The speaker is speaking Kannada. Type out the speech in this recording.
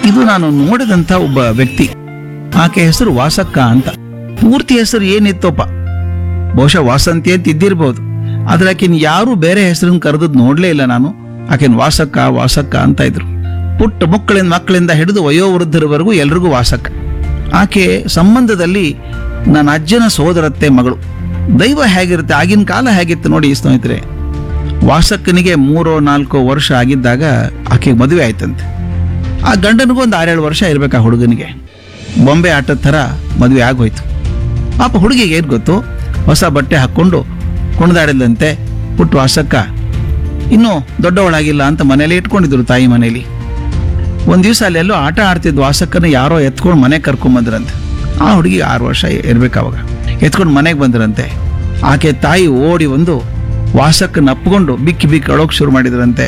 ಇದು ನಾನು ನೋಡಿದಂಥ ಒಬ್ಬ ವ್ಯಕ್ತಿ ಆಕೆ ಹೆಸರು ವಾಸಕ್ಕ ಅಂತ ಪೂರ್ತಿ ಹೆಸರು ಏನಿತ್ತೋಪ ಬಹುಶಃ ವಾಸಂತಿ ಅಂತ ಇದ್ದಿರ್ಬೋದು ಆದ್ರೆ ಆಕಿನ ಯಾರು ಬೇರೆ ಹೆಸರನ್ನು ಕರೆದದ್ ನೋಡ್ಲೇ ಇಲ್ಲ ನಾನು ಆಕೆನ್ ವಾಸಕ್ಕ ವಾಸಕ್ಕ ಅಂತ ಇದ್ರು ಪುಟ್ಟ ಮಕ್ಕಳಿಂದ ಮಕ್ಕಳಿಂದ ಹಿಡಿದು ವಯೋವೃದ್ಧರವರೆಗೂ ಎಲ್ರಿಗೂ ವಾಸಕ್ಕ ಆಕೆ ಸಂಬಂಧದಲ್ಲಿ ನನ್ನ ಅಜ್ಜನ ಸೋದರತ್ತೆ ಮಗಳು ದೈವ ಹೇಗಿರುತ್ತೆ ಆಗಿನ ಕಾಲ ಹೇಗಿತ್ತು ನೋಡಿ ಸ್ನೇಹಿತರೆ ವಾಸಕ್ಕನಿಗೆ ಮೂರೋ ನಾಲ್ಕೋ ವರ್ಷ ಆಗಿದ್ದಾಗ ಆಕೆಗೆ ಮದುವೆ ಆಯ್ತಂತೆ ಆ ಗಂಡನಿಗೂ ಒಂದು ಆರೇಳು ವರ್ಷ ಇರ್ಬೇಕು ಆ ಹುಡುಗನಿಗೆ ಬೊಂಬೆ ಆಟದ ಥರ ಮದುವೆ ಆಗೋಯ್ತು ಪಾಪ ಹುಡುಗಿಗೆ ಏನು ಗೊತ್ತು ಹೊಸ ಬಟ್ಟೆ ಹಾಕ್ಕೊಂಡು ಕುಣಿದಾಡಿದಂತೆ ಪುಟ್ಟು ವಾಸಕ್ಕ ಇನ್ನೂ ದೊಡ್ಡವಳಾಗಿಲ್ಲ ಅಂತ ಮನೇಲಿ ಇಟ್ಕೊಂಡಿದ್ರು ತಾಯಿ ಮನೇಲಿ ಒಂದ್ ದಿವಸ ಅಲ್ಲೆಲ್ಲೋ ಆಟ ಆಡ್ತಿದ್ದ ವಾಸಕ್ಕನ ಯಾರೋ ಎತ್ಕೊಂಡು ಮನೆ ಕರ್ಕೊಂಬಂದ್ರಂತೆ ಆ ಹುಡುಗಿ ಆರು ವರ್ಷ ಇರ್ಬೇಕು ಅವಾಗ ಎತ್ಕೊಂಡು ಮನೆಗೆ ಬಂದ್ರಂತೆ ಆಕೆ ತಾಯಿ ಓಡಿ ಒಂದು ವಾಸಕ್ಕನ್ನ ಅಪ್ಕೊಂಡು ಬಿಕ್ಕಿ ಬಿಕ್ಕಿ ಅಳೋಕ್ ಶುರು ಮಾಡಿದ್ರಂತೆ